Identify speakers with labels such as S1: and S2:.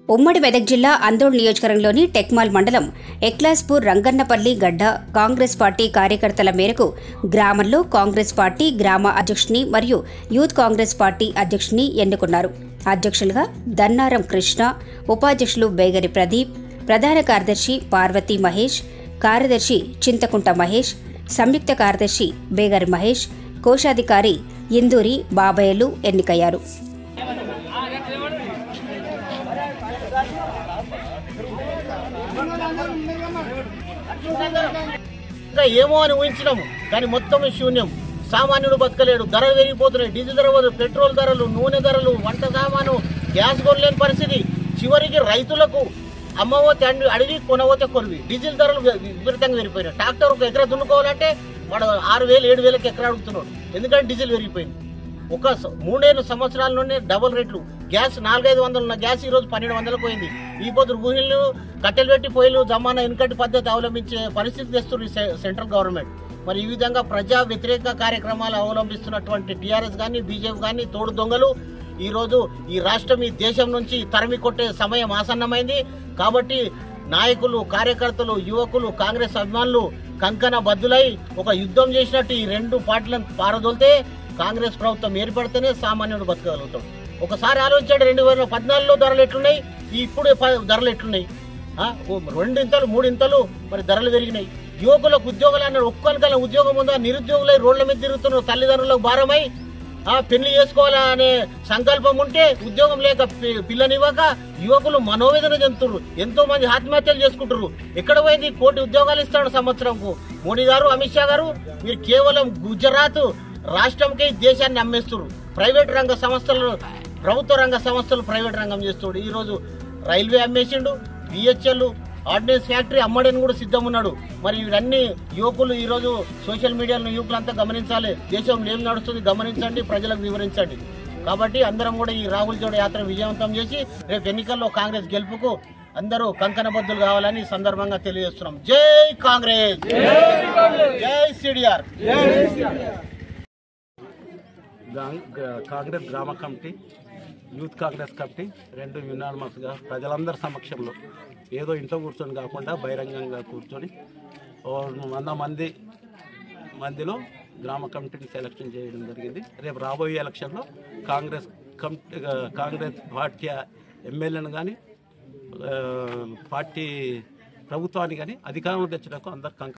S1: ఉమ్మడి మెదక్ జిల్లా అందోళ్ నియోజకవర్గంలోని టెక్మాల్ మండలం ఎక్లాస్పూర్ రంగన్నపల్లి గడ్డ కాంగ్రెస్ పార్టీ కార్యకర్తల మేరకు గ్రామంలో కాంగ్రెస్ పార్టీ గ్రామ అధ్యక్షుని మరియు యూత్ కాంగ్రెస్ పార్టీ అధ్యక్షుని ఎన్నుకున్నారు అధ్యక్షులుగా దన్నారం కృష్ణ ఉపాధ్యక్షులు బేగరి ప్రదీప్ ప్రధాన కార్యదర్శి పార్వతి మహేష్ కార్యదర్శి చింతకుంట మహేష్ సంయుక్త కార్యదర్శి బేగరి మహేష్ కోశాధికారి ఇందూరి బాబయ్యలు ఎన్నికయ్యారు
S2: ఇంకా ఏమో అని ఊహించినాము కానీ మొత్తం శూన్యం సామాన్యుడు బతకలేడు ధరలు పెరిగిపోతున్నాయి డీజిల్ ధరలు పెట్రోల్ ధరలు నూనె ధరలు వంట సామాను గ్యాస్ కొనలేని పరిస్థితి చివరికి రైతులకు అమ్మవోతే అండి అడిగి కొనవోతే కొరివి డీజిల్ ధరలు వి- విపరీతంగా పెరిగిపోయినాయి ట్రాక్టర్ ఒక ఎకరా దున్నుకోవాలంటే వాడు ఆరు వేలు ఏడు వేలకి ఎకరా అడుగుతున్నాడు ఎందుకంటే డీజిల్ పెరిగిపోయింది ఒక స- మూడేళ్ళు సంవత్సరాల్లోనే డబుల్ రేట్లు గ్యాస్ నాలుగైదు వందలు ఉన్న గ్యాస్ ఈ రోజు పన్నెండు వందలకు పోయింది ఈ పొద్దు గుహిళ్ళు కట్టెలు పెట్టి పొయ్యిలు జమానా వెనుకటి పద్ధతి అవలంబించే పరిస్థితి తెస్తుంది ఈ సె- సెంట్రల్ గవర్నమెంట్ మరి ఈ విధంగా ప్రజా వ్యతిరేక కార్యక్రమాలు అవలంబిస్తున్నటువంటి టీఆర్ఎస్ కానీ బీజేపీ కానీ తోడు దొంగలు ఈ రోజు ఈ రాష్ట్రం ఈ దేశం నుంచి తరిమి కొట్టే సమయం ఆసన్నమైంది కాబట్టి నాయకులు కార్యకర్తలు యువకులు కాంగ్రెస్ అభిమానులు కంకణ బద్దులై ఒక యుద్ధం చేసినట్టు ఈ రెండు పార్టీలను పారదోలితే కాంగ్రెస్ ప్రభుత్వం ఏర్పడితేనే సామాన్యుడు బతకగలుగుతాడు ఒకసారి ఆలోచించండి రెండు వేల పద్నాలుగులో ధరలు ఎట్లున్నాయి ఇప్పుడు ప- ధరలు ఎట్లున్నాయి ఆ, ఓ రెండింతలు మూడింతలు మరి ధరలు పెరిగినాయి యువకులకు ఉద్యోగాలు అన్నారు ఒక్కరికల్లా ఉద్యోగం ఉందా నిరుద్యోగులై రోడ్ల మీద తిరుగుతున్నారు తల్లిదండ్రులకు భారమై ఆ పెళ్లి చేసుకోవాలా అనే సంకల్పం ఉంటే ఉద్యోగం లేక పి- పిల్లనివ్వక యువకులు మనోవేదన చెందుతున్నారు ఎంతో మంది ఆత్మహత్యలు చేసుకుంటారు ఎక్కడ పోయింది కోటి ఉద్యోగాలు ఇస్తాడు సంవత్సరంకు మోడీ గారు అమిత్ షా గారు మీరు కేవలం గుజరాత్ రాష్ట్రంకే ఈ దేశాన్ని అమ్మేస్తున్నారు ప్రైవేట్ రంగ సంస్థలు ప్రభుత్వ రంగ సంస్థలు ప్రైవేట్ రంగం చేస్తుడు ఈ రోజు రైల్వే అమ్మేసిండు బిహెచ్ఎల్ ఆర్డినెన్స్ ఫ్యాక్టరీ అమ్మడని కూడా సిద్ధం ఉన్నాడు మరి ఇవన్నీ యువకులు ఈ రోజు సోషల్ మీడియాలో యువకులంతా గమనించాలి దేశంలో ఏం నడుస్తుంది గమనించండి ప్రజలకు వివరించండి కాబట్టి అందరం కూడా ఈ రాహుల్ జోడ యాత్ర విజయవంతం చేసి రేపు ఎన్నికల్లో కాంగ్రెస్ గెలుపుకు అందరూ కంకణబద్దులు కావాలని ఈ సందర్భంగా తెలియజేస్తున్నాం జై కాంగ్రెస్ జై సిడిఆర్
S3: గా- గా- కాంగ్రెస్ గ్రామ కమిటీ యూత్ కాంగ్రెస్ కమిటీ రెండు యునానిమస్గా ప్రజలందరి సమక్షంలో ఏదో ఇంట్లో కూర్చొని కాకుండా బహిరంగంగా కూర్చొని ఓ వంద మంది మందిలో గ్రామ కమిటీని సెలక్షన్ చేయడం జరిగింది రేపు రాబోయే ఎలక్షన్లో కాంగ్రెస్ కమిటీ కాంగ్రెస్ పార్టీ ఎమ్మెల్యేను కానీ పార్టీ ప్రభుత్వాన్ని కానీ అధికారంలో తెచ్చడానికి అందరు కంక